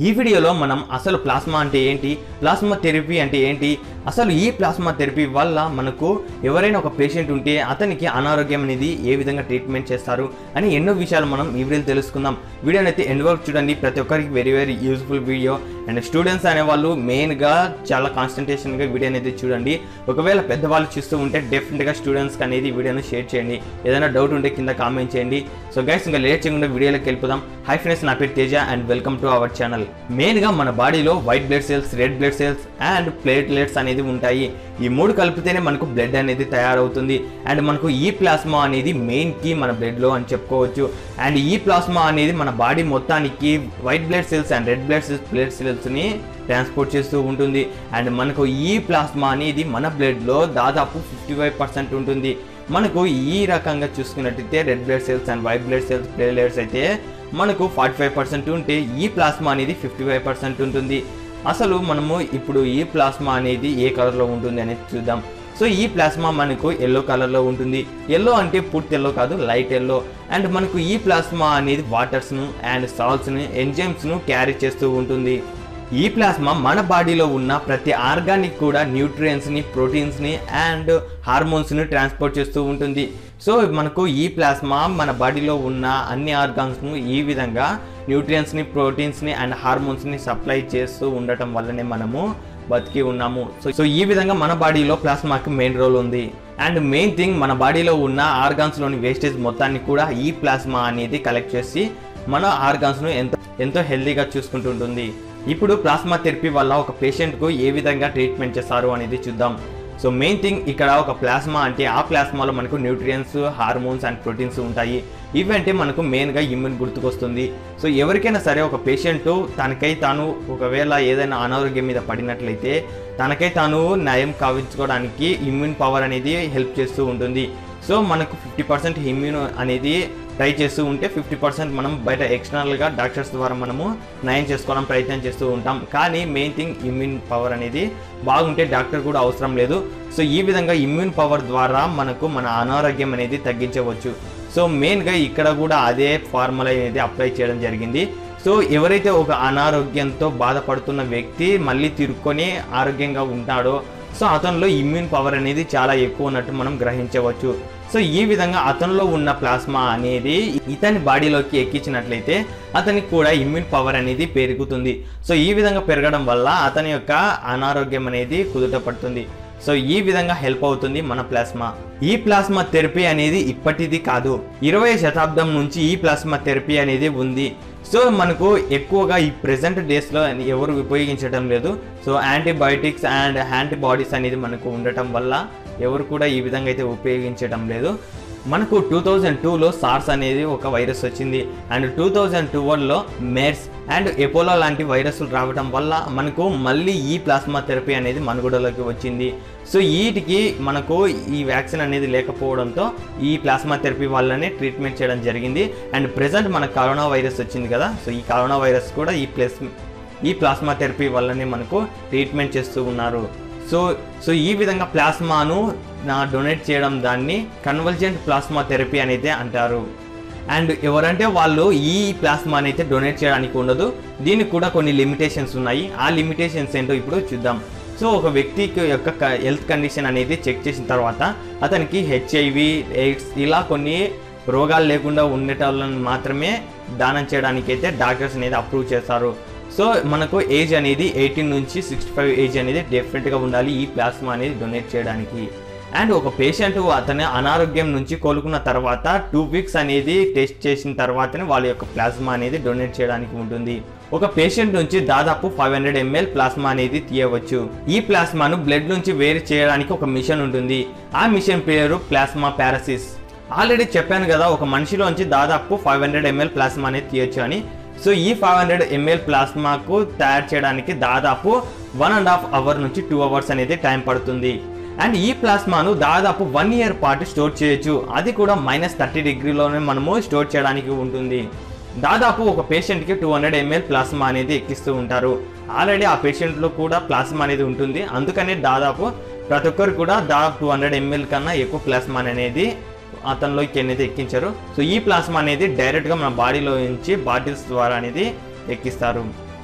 ఈ వీడియోలో మనం అసలు ప్లాస్మా అంటే ఏంటి ప్లాస్మా థెరపీ అంటే ఏంటి అసలు ఈ ప్లాస్మా థెరపీ వల్ల మనకు ఎవరైనా ఒక పేషెంట్ ఉంటే అతనికి అనారోగ్యం అనేది ఏ విధంగా ట్రీట్మెంట్ చేస్తారు అని ఎన్నో విషయాలు మనం ఈ వీడియోలో తెలుసుకుందాం వీడియోని అయితే ఎండ్ వరకు చూడండి ప్రతి ఒక్కరికి very very useful video and students అనేవాళ్ళు మెయిన్గా చాలా కాన్సన్ట్రేషన్గా వీడియోని అయితే చూడండి ఒకవేళ పెద్దవాళ్ళు చూస్తూ ఉంటే డెఫినెట్గా స్టూడెంట్స్కి అనేది ఈ వీడియోని షేర్ చేయండి ఏదైనా డౌట్ ఉంటే కింద కామెంట్ చేయండి సో గైస్ ఇంకా లేట్ చేయకుండా వీడియోలోకి వెళ్ళిపోదాం హై ఫ్రెండ్స్ నా పేరు Teja and welcome to our channel మెయిన్గా మన బాడీలో white blood cells red blood cells and platelets అనేది ఉంటాయి ఈ మూడు కలిపితేనే మనకు బ్లడ్ అనేది తయారవుతుంది అండ్ మనకు ఈ ప్లాస్మా అనేది మెయిన్ కి మన బ్లడ్లో అని చెప్పుకోవచ్చు అండ్ ఈ ప్లాస్మా అనేది మన బాడీ మొత్తానికి white blood cells and red blood cells blood సెల్స్ని ట్రాన్స్పోర్ట్ చేస్తూ ఉంటుంది అండ్ మనకు ఈ ప్లాస్మా అనేది మన బ్లడ్లో దాదాపు ఫిఫ్టీ ఫైవ్ పర్సెంట్ ఉంటుంది మనకు ఈ రకంగా చూసుకున్నట్టయితే red blood cells and white blood cells platelets అయితే మనకు ఫార్టీ ఫైవ్ పర్సెంట్ ఉంటే ఈ ప్లాస్మా అనేది ఫిఫ్టీ ఫైవ్ పర్సెంట్ ఉంటుంది అసలు మనము ఇప్పుడు ఈ ప్లాస్మా అనేది ఏ కలర్లో ఉంటుంది అనేది చూద్దాం సో ఈ ప్లాస్మా మనకు ఎల్లో కలర్లో ఉంటుంది ఎల్లో అంటే పూర్తి ఎల్లో కాదు లైట్ ఎల్లో అండ్ మనకు ఈ ప్లాస్మా అనేది వాటర్స్ను అండ్ సాల్ట్స్ని ఎంజైమ్స్ను క్యారీ చేస్తూ ఉంటుంది ఈ ప్లాస్మా మన బాడీలో ఉన్న ప్రతి ఆర్గానిక్ కూడా న్యూట్రియంట్స్ని ప్రోటీన్స్ని అండ్ హార్మోన్స్ని ట్రాన్స్పోర్ట్ చేస్తూ ఉంటుంది సో మనకు ఈ ప్లాస్మా మన బాడీలో ఉన్న అన్ని ఆర్గాన్స్ను ఈ విధంగా న్యూట్రియంట్స్ని ప్రోటీన్స్ని అండ్ హార్మోన్స్ని సప్లై చేస్తూ ఉండటం వల్లనే మనము బతికి ఉన్నాము సో సో ఈ విధంగా మన బాడీలో ప్లాస్మాకి మెయిన్ రోల్ ఉంది అండ్ మెయిన్ థింగ్ మన బాడీలో ఉన్న ఆర్గాన్స్లోని వేస్టేజ్ మొత్తాన్ని కూడా ఈ ప్లాస్మా అనేది కలెక్ట్ చేసి మన ఆర్గాన్స్ను ఎంతో ఎంతో హెల్తీగా చూసుకుంటుంటుంది ఇప్పుడు ప్లాస్మా థెరపీ వల్ల ఒక పేషెంట్కు ఏ విధంగా ట్రీట్మెంట్ చేస్తారు అనేది చూద్దాం సో మెయిన్ థింగ్ ఇక్కడ ఒక ప్లాస్మా అంటే ఆ ప్లాస్మాలో మనకు న్యూట్రియన్స్ హార్మోన్స్ అండ్ ప్రోటీన్స్ ఉంటాయి ఇవంటే మనకు మెయిన్గా ఇమ్యూన్ గుర్తుకొస్తుంది సో ఎవరికైనా సరే ఒక పేషెంట్ తనకై తాను ఒకవేళ ఏదైనా అనారోగ్యం మీద పడినట్లయితే తనకై తాను నయం కావించుకోవడానికి ఇమ్యూన్ పవర్ అనేది హెల్ప్ చేస్తూ ఉంటుంది సో మనకు ఫిఫ్టీ పర్సెంట్ ఇమ్యూన్ అనేది ట్రై చేస్తూ ఉంటే ఫిఫ్టీ పర్సెంట్ మనం బయట ఎక్స్టర్నల్గా డాక్టర్స్ ద్వారా మనము నయం చేసుకోవడం ప్రయత్నం చేస్తూ ఉంటాం కానీ మెయిన్ థింగ్ ఇమ్యూన్ పవర్ అనేది బాగుంటే డాక్టర్ కూడా అవసరం లేదు సో ఈ విధంగా ఇమ్యూన్ పవర్ ద్వారా మనకు మన అనారోగ్యం అనేది తగ్గించవచ్చు సో మెయిన్గా ఇక్కడ కూడా అదే ఫార్ములా అనేది అప్లై చేయడం జరిగింది సో ఎవరైతే ఒక అనారోగ్యంతో బాధపడుతున్న వ్యక్తి మళ్ళీ తిరుక్కొని ఆరోగ్యంగా ఉంటాడో సో అతనిలో ఇమ్యూన్ పవర్ అనేది చాలా ఎక్కువ ఉన్నట్టు మనం గ్రహించవచ్చు సో ఈ విధంగా అతనిలో ఉన్న ప్లాస్మా అనేది ఇతని బాడీలోకి ఎక్కించినట్లయితే అతనికి కూడా ఇమ్యూన్ పవర్ అనేది పెరుగుతుంది సో ఈ విధంగా పెరగడం వల్ల అతని యొక్క అనారోగ్యం అనేది కుదుట పడుతుంది సో ఈ విధంగా హెల్ప్ అవుతుంది మన ప్లాస్మా ఈ ప్లాస్మా థెరపీ అనేది ఇప్పటిది కాదు ఇరవై శతాబ్దం నుంచి ఈ ప్లాస్మా థెరపీ అనేది ఉంది సో మనకు ఎక్కువగా ఈ ప్రెసెంట్ డేస్లో ఎవరు ఉపయోగించడం లేదు సో యాంటీబయాటిక్స్ అండ్ యాంటీబాడీస్ అనేది మనకు ఉండటం వల్ల ఎవరు కూడా ఈ విధంగా అయితే ఉపయోగించడం లేదు మనకు టూ థౌజండ్ టూలో సార్స్ అనేది ఒక వైరస్ వచ్చింది అండ్ టూ థౌజండ్ ట్వెల్వ్లో మెర్స్ అండ్ ఎపోలో లాంటి వైరస్లు రావడం వల్ల మనకు మళ్ళీ ఈ ప్లాస్మా థెరపీ అనేది మనుగడలోకి వచ్చింది సో వీటికి మనకు ఈ వ్యాక్సిన్ అనేది లేకపోవడంతో ఈ ప్లాస్మా థెరపీ వల్లనే ట్రీట్మెంట్ చేయడం జరిగింది అండ్ ప్రజెంట్ మనకు కరోనా వైరస్ వచ్చింది కదా సో ఈ కరోనా వైరస్ కూడా ఈ ప్లస్ ఈ ప్లాస్మా థెరపీ వల్లనే మనకు ట్రీట్మెంట్ చేస్తూ ఉన్నారు సో సో ఈ విధంగా ప్లాస్మాను నా డొనేట్ చేయడం దాన్ని కన్వల్జెంట్ ప్లాస్మా థెరపీ అనేది అంటారు అండ్ ఎవరంటే వాళ్ళు ఈ ప్లాస్మాని అయితే డొనేట్ చేయడానికి ఉండదు దీనికి కూడా కొన్ని లిమిటేషన్స్ ఉన్నాయి ఆ లిమిటేషన్స్ ఏంటో ఇప్పుడు చూద్దాం సో ఒక వ్యక్తికి యొక్క హెల్త్ కండిషన్ అనేది చెక్ చేసిన తర్వాత అతనికి హెచ్ఐవి ఎయిడ్స్ ఇలా కొన్ని రోగాలు లేకుండా ఉండేటోళ్ళని మాత్రమే దానం చేయడానికి అయితే డాక్టర్స్ అనేది అప్రూవ్ చేస్తారు సో మనకు ఏజ్ అనేది ఎయిటీన్ నుంచి సిక్స్టీ ఫైవ్ ఏజ్ అనేది డెఫినెట్గా ఉండాలి ఈ ప్లాస్మా అనేది డొనేట్ చేయడానికి అండ్ ఒక పేషెంట్ అతని అనారోగ్యం నుంచి కోలుకున్న తర్వాత టూ వీక్స్ అనేది టెస్ట్ చేసిన తర్వాతనే వాళ్ళ యొక్క ప్లాస్మా అనేది డొనేట్ చేయడానికి ఉంటుంది ఒక పేషెంట్ నుంచి దాదాపు ఫైవ్ హండ్రెడ్ ఎంఎల్ ప్లాస్మా అనేది తీయవచ్చు ఈ ప్లాస్మాను బ్లడ్ నుంచి వేరు చేయడానికి ఒక మిషన్ ఉంటుంది ఆ మిషన్ పేరు ప్లాస్మా పారసిస్ ఆల్రెడీ చెప్పాను కదా ఒక మనిషిలోంచి దాదాపు ఫైవ్ హండ్రెడ్ ఎంఎల్ ప్లాస్మా అనేది తీయొచ్చు అని సో ఈ ఫైవ్ హండ్రెడ్ ఎంఎల్ ప్లాస్మాకు తయారు చేయడానికి దాదాపు వన్ అండ్ హాఫ్ అవర్ నుంచి టూ అవర్స్ అనేది టైం పడుతుంది అండ్ ఈ ప్లాస్మాను దాదాపు వన్ ఇయర్ పాటు స్టోర్ చేయొచ్చు అది కూడా మైనస్ థర్టీ డిగ్రీలోనే మనము స్టోర్ చేయడానికి ఉంటుంది దాదాపు ఒక పేషెంట్కి టూ హండ్రెడ్ ఎంఎల్ ప్లాస్మా అనేది ఎక్కిస్తూ ఉంటారు ఆల్రెడీ ఆ పేషెంట్లో కూడా ప్లాస్మా అనేది ఉంటుంది అందుకనే దాదాపు ప్రతి ఒక్కరు కూడా దాదాపు టూ హండ్రెడ్ ఎంఎల్ కన్నా ఎక్కువ ప్లాస్మా అనేది అతనిలోకి అనేది ఎక్కించారు సో ఈ ప్లాస్మా అనేది డైరెక్ట్గా మన బాడీలో నుంచి బాటిల్స్ ద్వారా అనేది ఎక్కిస్తారు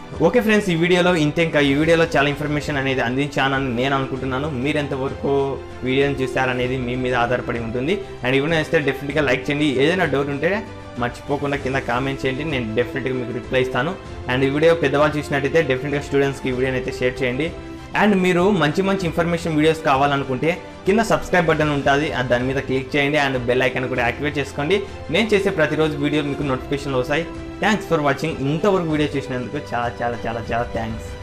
ఓకే ఫ్రెండ్స్ ఈ వీడియోలో ఇంతే ఇంకా ఈ వీడియోలో చాలా ఇన్ఫర్మేషన్ అనేది అందించానని నేను అనుకుంటున్నాను మీరు ఎంతవరకు వీడియోని చూస్తారనేది మీ మీద ఆధారపడి ఉంటుంది అండ్ ఈ వీడియో ఇస్తే డెఫినెట్గా లైక్ చేయండి ఏదైనా డౌట్ ఉంటే మర్చిపోకుండా కింద కామెంట్ చేయండి నేను డెఫినెట్గా మీకు రిప్లై ఇస్తాను అండ్ ఈ వీడియో పెద్దవాళ్ళు చూసినట్టయితే డెఫినెట్గా స్టూడెంట్స్కి ఈ వీడియోని అయితే షేర్ చేయండి అండ్ మీరు మంచి మంచి ఇన్ఫర్మేషన్ వీడియోస్ కావాలనుకుంటే కింద సబ్స్క్రైబ్ బటన్ ఉంటుంది అది దాని మీద క్లిక్ చేయండి అండ్ బెల్ ఐకాన్ కూడా యాక్టివేట్ చేసుకోండి నేను చేసే ప్రతిరోజు వీడియో మీకు నోటిఫికేషన్లు వస్తాయి థ్యాంక్స్ ఫర్ వాచింగ్ ఇంతవరకు వీడియో చూసినందుకు చాలా చాలా చాలా చాలా థ్యాంక్స్